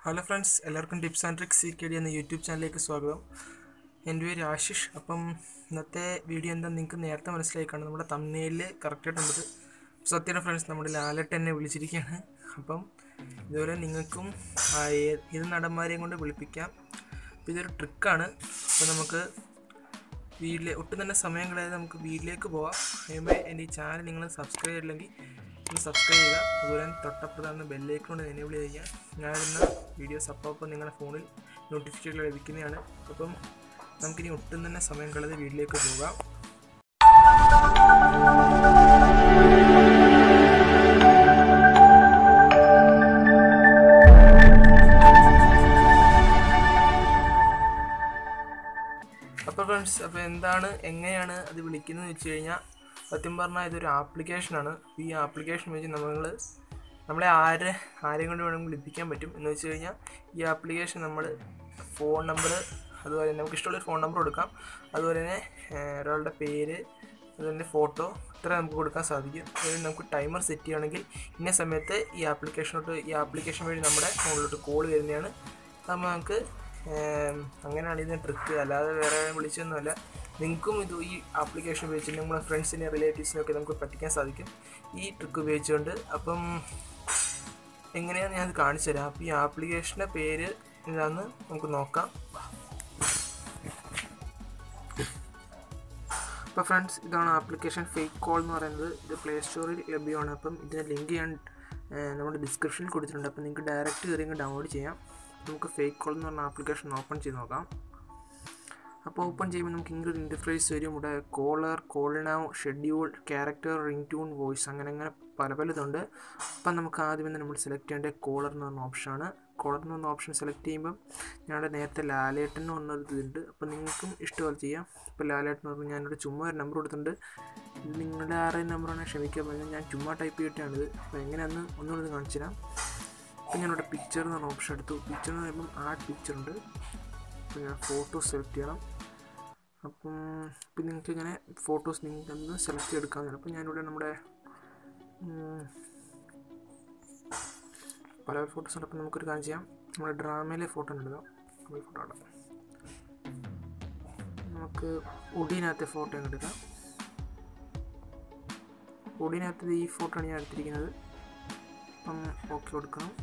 hello friends എല്ലാവർക്കും tips and tricks C K D എന്ന YouTube ചാനലിലേക്ക് സ്വാഗതം എൻ്റെ പേര് ആശിഷ് അപ്പം ഇന്നത്തെ വീഡിയോ എന്താ നിങ്ങൾക്ക് നേരത്തെ മനസ്സിലായി കാണും നമ്മുടെ തമ്മിലിൽ കറക്റ്റായിട്ടുള്ളത് സത്യയുടെ ഫ്രണ്ട്സ് നമ്മുടെ ലാലട്ട് എന്നെ വിളിച്ചിരിക്കുകയാണ് അപ്പം ഇതുപോലെ നിങ്ങൾക്കും ആ ഏ- ഏത് നടന്മാരെയും കൊണ്ട് വിളിപ്പിക്കാം അപ്പോൾ ഇതൊരു ട്രിക്കാണ് അപ്പോൾ നമുക്ക് വീട്ടിലെ ഒട്ടും തന്നെ സമയം കളയാതെ നമുക്ക് വീട്ടിലേക്ക് പോവാം കഴിയുമ്പോൾ എൻ്റെ ഈ ചാനൽ നിങ്ങൾ സബ്സ്ക്രൈബ് ചെയ്തില്ലെങ്കിൽ ഒന്ന് സബ്സ്ക്രൈബ് ചെയ്യുക അതുപോലെ തൊട്ടപ്പുറത്താണ് ബെല്ലേക്ക് കൊണ്ട് എനേബിൾ ചെയ്യുക ഞാനിടുന്ന വീഡിയോസ് അപ്പോൾ അപ്പോൾ നിങ്ങളുടെ ഫോണിൽ നോട്ടിഫിക്കേഷൻ ലഭിക്കുന്നതാണ് അപ്പം നമുക്കിനി ഒട്ടും തന്നെ സമയം കളയാതെ വീട്ടിലേക്ക് പോകാം അപ്പോൾ ഫ്രണ്ട്സ് അപ്പോൾ എന്താണ് എങ്ങനെയാണ് അത് വിളിക്കുന്നത് വെച്ച് കഴിഞ്ഞാൽ സത്യം പറഞ്ഞാൽ ഇതൊരു ആപ്ലിക്കേഷനാണ് ഈ ആപ്ലിക്കേഷൻ വെച്ച് നമ്മൾ നമ്മളെ ആരെ ആരെയും കൊണ്ട് വേണമെങ്കിൽ വിളിപ്പിക്കാൻ പറ്റും എന്ന് വെച്ച് കഴിഞ്ഞാൽ ഈ ആപ്ലിക്കേഷൻ നമ്മൾ ഫോൺ നമ്പർ അതുപോലെ തന്നെ നമുക്ക് ഇഷ്ടമുള്ള ഫോൺ നമ്പർ കൊടുക്കാം അതുപോലെ തന്നെ ഏഹ്, ഒരാളുടെ പേര് അതുപോലെ തന്നെ ഫോട്ടോ ഇത്ര നമുക്ക് കൊടുക്കാൻ സാധിക്കും അതുപോലെ നമുക്ക് ടൈമർ സെറ്റ് ചെയ്യുകയാണെങ്കിൽ ഇന്ന സമയത്ത് ഈ ആപ്ലിക്കേഷനോട്ട് ഈ ആപ്ലിക്കേഷൻ വഴി നമ്മുടെ ഫോണിലോട്ട് കോൾ വരുന്നതാണ് അപ്പോൾ നമുക്ക് ഏം, അങ്ങനെയാണ് ഇതിന് ട്രിക്ക് അല്ലാതെ വേറെ വിളിച്ചൊന്നുമല്ല നിങ്ങൾക്കും ഇത് ഈ ആപ്ലിക്കേഷൻ ഉപയോഗിച്ച് നമ്മുടെ ഫ്രണ്ട്സിനെ റിലേറ്റീവ്സിനെ ഒക്കെ നമുക്ക് പറ്റിക്കാൻ സാധിക്കും ഈ ട്രിക്ക് ഉപയോഗിച്ചുകൊണ്ട് അപ്പം എങ്ങനെയാണ് ഞാൻ കാണിച്ചു തരാം അപ്പോൾ ഈ ആപ്ലിക്കേഷൻ്റെ പേര് എന്താണെന്ന് നമുക്ക് നോക്കാം അപ്പോൾ ഫ്രണ്ട്സ് ഇതാണ് ആപ്ലിക്കേഷൻ ഫേക്ക് കോൾ എന്ന് പറയുന്നത് ഇത് പ്ലേ സ്റ്റോറിൽ ലഭ്യമാണ് അപ്പം ഇതിൻ്റെ ലിങ്ക് ഞാൻ ഏഹ്, നമ്മുടെ ഡിസ്ക്രിപ്ഷനിൽ കൊടുത്തിട്ടുണ്ട് അപ്പം നിങ്ങൾക്ക് ഡയറക്റ്റ് കയറി ഇങ്ങ് ഡൗൺലോഡ് ചെയ്യാം നമുക്ക് ഫേക്ക് കോൾ എന്ന് പറഞ്ഞ ആപ്ലിക്കേഷൻ ഓപ്പൺ ചെയ്ത് നോക്കാം അപ്പോൾ ഓപ്പൺ ചെയ്യുമ്പോൾ നമുക്ക് ഇങ്ങനൊരു ഇൻ്റർഫേസ് വരും ഇവിടെ caller call now schedule character ring tune voice അങ്ങനെ അങ്ങനെ പല പലതുണ്ട് അപ്പം നമുക്ക് ആദ്യം തന്നെ നമ്മൾ സെലക്ട് ചെയ്യേണ്ടത് കോളർ എന്ന് പറഞ്ഞ ഓപ്ഷനാണ് കോളർ എന്ന് പറഞ്ഞ ഓപ്ഷൻ സെലക്ട് ചെയ്യുമ്പം ഞങ്ങളുടെ നേരത്തെ ലാലേട്ടൻ എന്ന് പറഞ്ഞൊരു ഇതുണ്ട് അപ്പോൾ നിങ്ങൾക്കും ഇഷ്ടപോലെ ചെയ്യാം ഇപ്പോൾ ലാലേട്ടൻ എന്ന് പറഞ്ഞാൽ ഞാനിവിടെ ചുമ്മാ ഒരു നമ്പർ കൊടുത്തിട്ടുണ്ട് ഇത് നിങ്ങളുടെ ആരെയും നമ്പറാണ് ക്ഷമിക്കാൻ പറഞ്ഞാൽ ഞാൻ ചുമ്മാ ടൈപ്പ് ചെയ്തിട്ടാണിത് അപ്പോൾ എങ്ങനെയാണെന്ന് ഒന്നുകൂടി ഒന്ന് കാണിച്ചു തരാം അപ്പോൾ ഞാനിവിടെ പിക്ചർ എന്ന് പറഞ്ഞ ഓപ്ഷൻ എടുത്തു പിക്ചർ എന്ന് പറയുമ്പം ആഡ് പിക്ചർ ഉണ്ട് അപ്പോൾ ഞാൻ ഫോട്ടോസ് സെലക്ട് ചെയ്യണം അപ്പം ഇപ്പം നിങ്ങൾക്ക് ഇങ്ങനെ ഫോട്ടോസ് നിങ്ങൾക്ക് ഒന്ന് സെലക്ട് ചെയ്തെടുക്കാവുന്നതാണ് അപ്പം ഞാനിവിടെ നമ്മുടെ ഉം, പല ഫോട്ടോസ് ഉണ്ട് അപ്പം നമുക്കൊരു കാര്യം ചെയ്യാം നമ്മുടെ ഡ്രാമയിലെ ഫോട്ടോ എടുക്കാം നമ്മൾ ഫോട്ടോ ഇടാം നമുക്ക് ഉടിനകത്തെ ഫോട്ടോ അങ്ങ് എടുക്കാം ഉടിനകത്ത് ഈ ഫോട്ടോ ആണ് ഞാൻ എടുത്തിരിക്കുന്നത് അപ്പം ഓക്കെ കൊടുക്കണം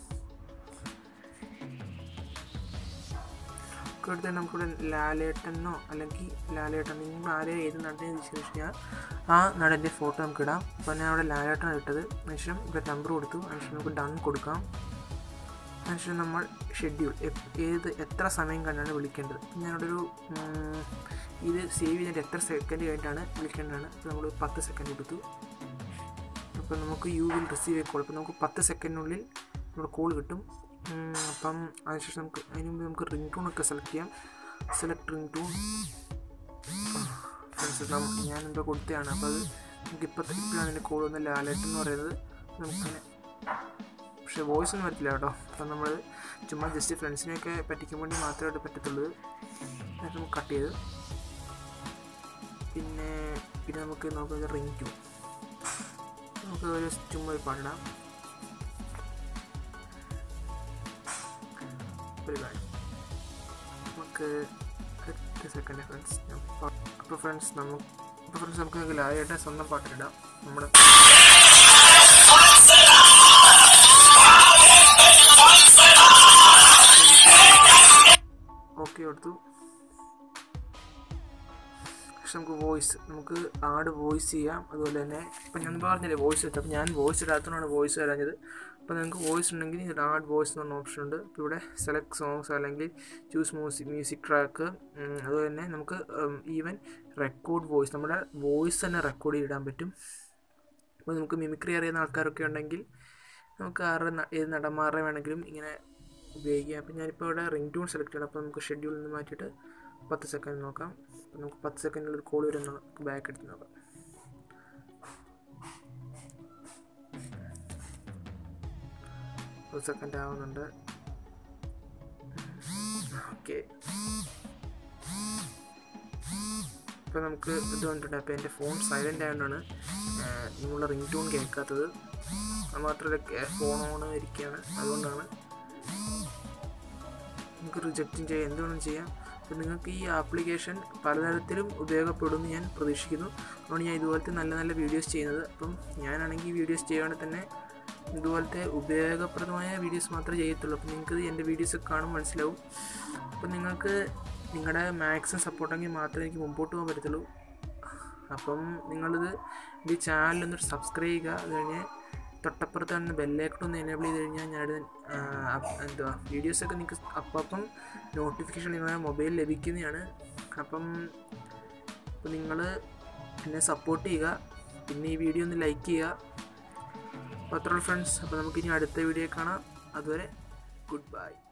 ഒക്കെ എടുത്ത് നമുക്കിവിടെ ലാലേട്ടനോ അല്ലെങ്കിൽ ലാലേട്ടൻ നിങ്ങൾ ആരെ ഏത് നടനെ ചോദിച്ചു കഴിഞ്ഞാൽ ആ നടൻ്റെ ഫോട്ടോ നമുക്ക് ഇടാം അപ്പോൾ ഞാൻ അവിടെ ലാലേട്ടനാണ് ഇട്ടത് അതിനുശേഷം ഇവിടെ നമ്പർ കൊടുത്തു അതിനുശേഷം നമുക്ക് ഡൺ കൊടുക്കാം അതിനുശേഷം നമ്മൾ ഷെഡ്യൂൾ ഏത് എത്ര സമയം കണ്ടാണ് വിളിക്കേണ്ടത് ഞാനിവിടെ ഒരു ഉം, ഇത് സേവ് ചെയ്തിട്ട് എത്ര സെക്കൻഡ് കഴിഞ്ഞിട്ടാണ് വിളിക്കേണ്ടതാണ് അപ്പോൾ നമ്മൾ പത്ത് സെക്കൻഡ് എടുത്തു അപ്പോൾ നമുക്ക് യു വിൽ റിസീവ് കോൾ അപ്പോൾ നമുക്ക് പത്ത് സെക്കൻഡിനുള്ളിൽ നമ്മുടെ കോൾ കിട്ടും ഉം, അപ്പം അതിനുശേഷം നമുക്ക് അതിന് മുമ്പ് നമുക്ക് റിംഗ് ടൂൺ ഒക്കെ സെലക്ട് ചെയ്യാം സെലക്ട് റിംഗ് ടൂൺ ഞാൻ എന്തോ കൊടുത്തതാണ് അപ്പോൾ അത് നമുക്ക് ഇപ്പോഴത്തെ ഇപ്പോഴാണ് എൻ്റെ കോൾ വന്ന ലാലേട്ട് എന്ന് പറയുന്നത് നമുക്കിങ്ങനെ പക്ഷേ വോയിസ് ഒന്നും പറ്റില്ല കേട്ടോ അപ്പം നമ്മൾ ചുമ്മാ ജസ്റ്റ് ഫ്രണ്ട്സിനെയൊക്കെ പറ്റിക്കാൻ വേണ്ടി മാത്രമായിട്ട് പറ്റത്തുള്ളൂ എന്നിട്ട് നമുക്ക് കട്ട് ചെയ്ത് പിന്നെ പിന്നെ നമുക്ക് നോക്കുന്നത് റിംഗ് ടൂൺ നമുക്ക് ഒരു ചുമ്മാ ഒരു പാടിടാം ഒരു കാര്യം നമുക്ക് ഒറ്റ സെക്കൻഡ് ഫ്രണ്ട്സ് അപ്പോൾ ഫ്രണ്ട്സ് നമുക്ക് അപ്പോൾ ഫ്രണ്ട്സ് നമുക്ക് ലായായിട്ട് സ്വന്തം പാട്ടിലിടാം നമ്മുടെ ഓക്കെ കൊടുത്തു പക്ഷെ നമുക്ക് വോയിസ് നമുക്ക് ആഡ് വോയിസ് ചെയ്യാം അതുപോലെ തന്നെ ഇപ്പം ഞാൻ പറഞ്ഞില്ലേ വോയിസ് ഇട്ടു അപ്പോൾ ഞാൻ വോയിസ് ഇടാത്തതുകൊണ്ടാണ് വോയിസ് വരാഞ്ഞത് അപ്പോൾ നിങ്ങൾക്ക് വോയിസ് ഉണ്ടെങ്കിൽ ഇതിൽ ആഡ് വോയിസ് എന്ന് പറഞ്ഞ ഓപ്ഷൻ ഉണ്ട് അപ്പോൾ ഇവിടെ സെലക്ട് സോങ്സ് അല്ലെങ്കിൽ ചൂസ് മ്യൂസിക് മ്യൂസിക് ട്രാക്ക് അതുപോലെ തന്നെ നമുക്ക് ഈവൻ റെക്കോർഡ് വോയിസ് നമ്മുടെ വോയിസ് തന്നെ റെക്കോർഡ് ചെയ്തിടാൻ പറ്റും അപ്പോൾ നമുക്ക് മിമിക്രി അറിയുന്ന ആൾക്കാരൊക്കെ ഉണ്ടെങ്കിൽ നമുക്ക് ആരുടെ ന- ഏത് നടന്മാരുടെ വേണമെങ്കിലും ഇങ്ങനെ ഉപയോഗിക്കാം അപ്പോൾ ഞാനിപ്പോൾ ഇവിടെ റിംഗ് ട്യൂൺ സെലക്ട് ചെയ്യണം അപ്പോൾ നമുക്ക് ഷെഡ്യൂളിൽ നിന്ന് മാറ്റിയിട്ട് പത്ത് സെക്കൻഡ് നോക്കാം അപ്പോൾ നമുക്ക് പത്ത് സെക്കൻഡിൽ ഒരു കോൾ വരുന്ന ബാക്ക് എടുത്ത് നോക്കാം ഒരു സെക്കൻഡ് ആവുന്നുണ്ട് ഓക്കെ ഇപ്പോൾ നമുക്ക് ഇത് വന്നിട്ടുണ്ട് അപ്പോൾ എൻ്റെ ഫോൺ സൈലൻ്റ് ആയതുകൊണ്ടാണ് നിങ്ങളുടെ റിംഗ് ടൂൺ കേൾക്കാത്തത് അത് മാത്രമല്ല ഫോൺ ഓൺ ഇരിക്കുകയാണ് അതുകൊണ്ടാണ് നിങ്ങൾക്ക് റിജക്റ്റും ചെയ്യാം എന്തുവേണം ചെയ്യാം അപ്പോൾ നിങ്ങൾക്ക് ഈ ആപ്ലിക്കേഷൻ പലതരത്തിലും ഉപയോഗപ്പെടുമെന്ന് ഞാൻ പ്രതീക്ഷിക്കുന്നു അതുകൊണ്ട് ഞാൻ ഇതുപോലത്തെ നല്ല നല്ല വീഡിയോസ് ചെയ്യുന്നത് അപ്പം ഞാനാണെങ്കിൽ ഈ വീഡിയോസ് ചെയ്യുകയാണെങ്കിൽ തന്നെ ഇതുപോലത്തെ ഉപയോഗപ്രദമായ വീഡിയോസ് മാത്രമേ ചെയ്യത്തുള്ളൂ അപ്പം നിങ്ങൾക്ക് എൻ്റെ വീഡിയോസ് കാണുമ്പോൾ മനസ്സിലാവും അപ്പം നിങ്ങൾക്ക് നിങ്ങളുടെ മാക്സിമം സപ്പോർട്ടെങ്കിൽ മാത്രമേ എനിക്ക് മുമ്പോട്ട് പോകാൻ പറ്റത്തുള്ളൂ അപ്പം നിങ്ങളിത് ഈ ചാനലൊന്ന് സബ്സ്ക്രൈബ് ചെയ്യുക അത് കഴിഞ്ഞ് തൊട്ടപ്പുറത്ത് തന്നെ ബെല്ലൈക്കൺ ഒന്ന് എനേബിൾ ചെയ്ത് കഴിഞ്ഞാൽ ഞാൻ എന്തുവാ വീഡിയോസൊക്കെ നിങ്ങൾക്ക് അപ്പം നോട്ടിഫിക്കേഷൻ നിങ്ങളുടെ മൊബൈൽ ലഭിക്കുന്നതാണ് അപ്പം അപ്പം നിങ്ങൾ എന്നെ സപ്പോർട്ട് ചെയ്യുക പിന്നെ ഈ വീഡിയോ ഒന്ന് ലൈക്ക് ചെയ്യുക അപ്പോൾ അത്രയുള്ള ഫ്രണ്ട്സ് അപ്പോൾ നമുക്കിനി അടുത്ത വീഡിയോ കാണാം അതുവരെ ഗുഡ് ബൈ